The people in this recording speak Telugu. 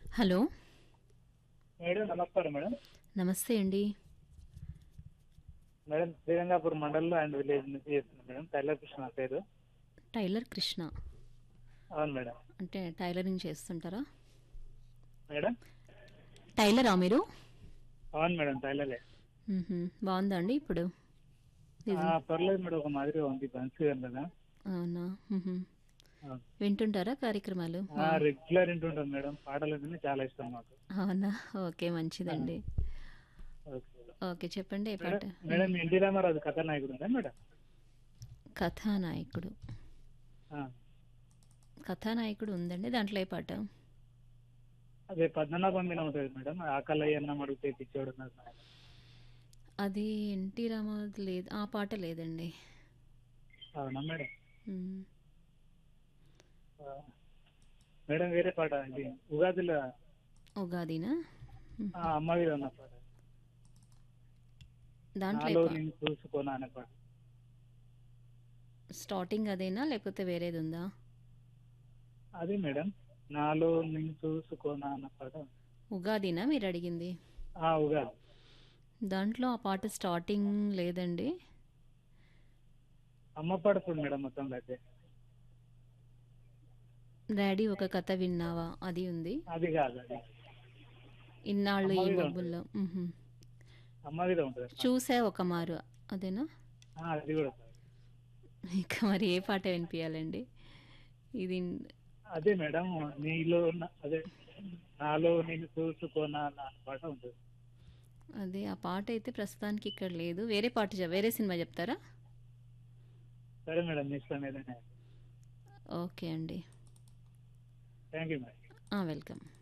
హలో మేడం నమస్కారం మేడం నమస్తే అండి మేడం శ్రీరంగాపూర్ మండలంలో అండ్ విలేజ్ నుంచి చేస్తున్నాను మేడం టైలర్ కృష్ణ నా పేరు టైలర్ కృష్ణ అవును మేడం అంటే టైలరింగ్ చేస్తుంటారా మేడం టైలరా మీరు అవును మేడం టైలరే మ్మ్హ. బాగుందా అండి ఇప్పుడు ఆ, పర్లేదు మేడం ఒక మాదిరిగా ఉంది మంచిగా కదా అవునా మ్మ్హ. అవును. వింటుంటారా కార్యక్రమాలు ఆ, రెగ్యులర్ వింటుంటాం మేడం పాటలు అంటే చాలా ఇష్టం మాకు అవునా ఓకే మంచిదండి ఓకే మేడం. ఓకే చెప్పండి ఏ పాట మేడం మేడం ఎన్టీ రామారాజు కథానాయకుడు ఉందా మేడం కథానాయకుడు ఆ, కథానాయకుడు ఉందండి దాంట్లో ఏ పాట అదే పద్మనాభం మీద ఉంటుంది మేడం ఆకలయ్య అన్నం అడిగితే పిచ్చోడు ఉన్నారు మేడం. అది ఎన్టీ రామారావు లేదు ఆ పాట లేదండి అవునా మేడం మ్మ్. ఆ, మేడం వేరే పాట ఇది ఉగాదిలో ఉగాదినా మ్మ్. ఆ, అమ్మ మీద ఉన్న పాట దాంట్లో ఏ నాలో పా- నేను చూసుకోనా అనే పాట స్టార్టింగ్ అదేనా లేకపోతే వేరేది ఉందా అది మేడం నాలో నేను చూసుకోనా అన్న పాట ఉగాదినా మీరు అడిగింది ఆ ఉగాది దాంట్లో ఆ పాట స్టార్టింగ్ లేదండి అమ్మ పాట చూడు మేడం మొత్తం అయితే డాడీ ఒక కథ విన్నావా అది ఉంది అది కాదు అది ఇన్నాళ్ళు ఈ అమ్మవిగా మబ్బుల్లో మ్హూ. అమ్మదిగా ఉంటుంది చూసే ఒక మారు అదేనా ఆ, అది కూడా కాదు. ఇక మరి ఏ పాట వినిపించాలండి ఇది అదే మేడం నీలో ఉన్న- అదే నాలో నేను చూసుకోనా అన్న పాట ఉంటుంది అదే ఆ పాట అయితే ప్రస్తుతానికి ఇక్కడ లేదు వేరే పాట చెప్- వేరే సినిమా చెప్తారా సరే మేడం మీ ఇష్టం ఏదైనా ఓకే అండి థ్యాంక్ యూ మేడం వెల్కమ్